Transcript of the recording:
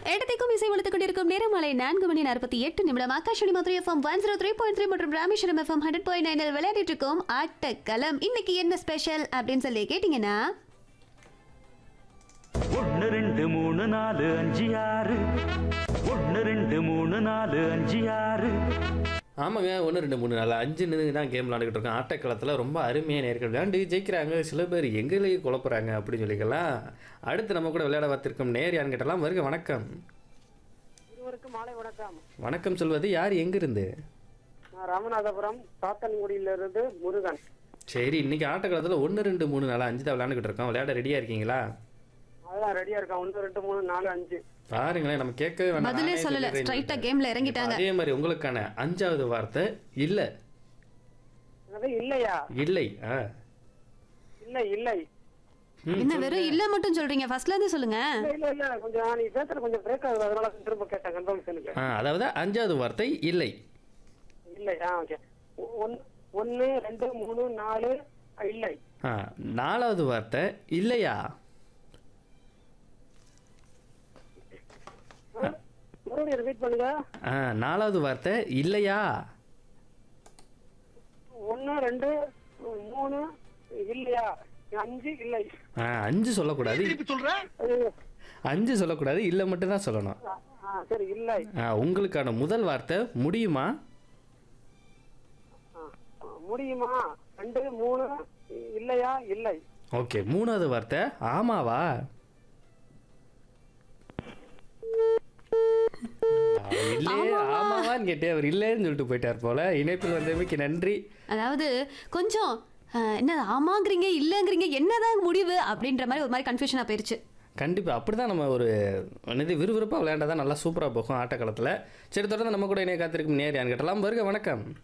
இடத்தைக்கும் இசை வளர்த்துக் கொண்டிருக்கும் நேரம் மாலை நான்கு மணி நாற்பத்தி எட்டு நிமிடம் Akashvani Madurai FM one zero three point three மற்றும் ராமேஸ்வரம் எஃப்எம் ஹண்ட்ரட் பாயிண்ட் நைனில் விளையாடிட்டு இருக்கோம் ஆட்டக்களம் இன்னைக்கு என்ன ஸ்பெஷல் அப்படின்னு சொல்லி கேட்டிங்கன்னா ஒன்னு ரெண்டு மூணு நாலு அஞ்சு ஆறு ஒன்னு ரெண்டு மூணு நாலு அஞ்சு ஆறு ஆமாங்க ஒன்று ரெண்டு மூணு நாலு அஞ்சு நின்று தான் கேம் விளாண்டுக்கிட்டு இருக்கோம் ஆட்டக்களத்தில் ரொம்ப அருமையாக நேர்கள் விளையாண்டு ஜெயிக்கிறாங்க சில பேர் எங்களையே குழப்புறாங்க அப்படின்னு சொல்லிக்கலாம் அடுத்து நம்ம கூட விளையாட பார்த்துருக்கோம் நேர் யாருன்னு கேட்டலாம் வருக வணக்கம் இருவருக்கும் மாலை வணக்கம் வணக்கம் சொல்வது யார் எங்கிருந்து நான் ராமநாதபுரம் சாத்தன்குடியிலிருந்து முருகன் சரி இன்னைக்கு ஆட்டக்களத்தில் ஒன்று ரெண்டு மூணு நாலு அஞ்சு தான் விளையாண்டுக்கிட்டு இருக்கோம் விளையாட ரெடியாக இருக்கீங்களா அதெல்லாம் ரெடியா இருக்கேன் ஒன்று ரெண்டு மூணு நாலு அஞ்சு பாருங்களேன் நம்ம கேட்கவே வேணாம். பதிலே நானே சொல்லல சொல்லிடுறேன். ஸ்ட்ரைட்டா கேம்ல இறங்கிட்டாங்க அதே மாதிரி உங்களுக்கான அஞ்சாவது வார்த்தை இல்லை அது இல்லையா இல்லை ஆ இல்லை இல்லை ம், என்ன வெறும் இல்ல மட்டும் சொல்றீங்க ஃபர்ஸ்ட்ல இருந்து சொல்லுங்க இல்ல இல்ல இல்ல கொஞ்சம் நீ பேசுற கொஞ்சம் பிரேக் ஆகுது அதனால திரும்ப கேட்டேன் கன்ஃபர்மேஷனுக்கு ஆ அதாவது அஞ்சாவது வார்த்தை இல்லை இல்லையா ஓகே ஒன் ஒன்று ரெண்டு மூணு நாலு இல்லை ஆ நாலாவது வார்த்தை இல்லையா மறுபடியும் ரிப்பீட் பண்ணுங்க ஆ நாலாவது வார்த்தை இல்லையா ஒன்று ரெண்டு மூணு இல்லையா அஞ்சு இல்லை ஆ அஞ்சு சொல்லக்கூடாது ஐயோ. அஞ்சு சொல்லக்கூடாது இல்லை மட்டும்தான் சொல்லணும் ஆ, ஆ, சரி இல்லை ஆ உங்களுக்கான முதல் வார்த்தை முடியுமா ஆ, முடியுமா ரெண்டு மூணு இல்லையா இல்லை ஓகே மூணாவது வார்த்தை ஆமாவா ஆ, இல்லையே ஆமாவான்னு கேட்டே அவர் இல்லைன்னு சொல்லிட்டு போயிட்டார் போல இணைப்பில் வந்தமைக்கு நன்றி அதாவது கொஞ்சம் அஹ், என்ன ஆமாங்கிறீங்க இல்லைங்கிறீங்க என்னதான் முடிவு அப்படின்ற மாதிரி ஒரு மாதிரி கன்ஃபியூஷனா போயிருச்சு கண்டிப்பாக அப்படி தான் நம்ம ஒரு என்னது விறுவிறுப்பாக விளையாண்டா தான் நல்லா சூப்பராக போகும் ஆட்டக்காலத்தில் சரி தொடர்ந்து நம்ம கூட இணைய காத்திருக்கும் நேர் யான்னு கேட்டலாம் வருக வணக்கம்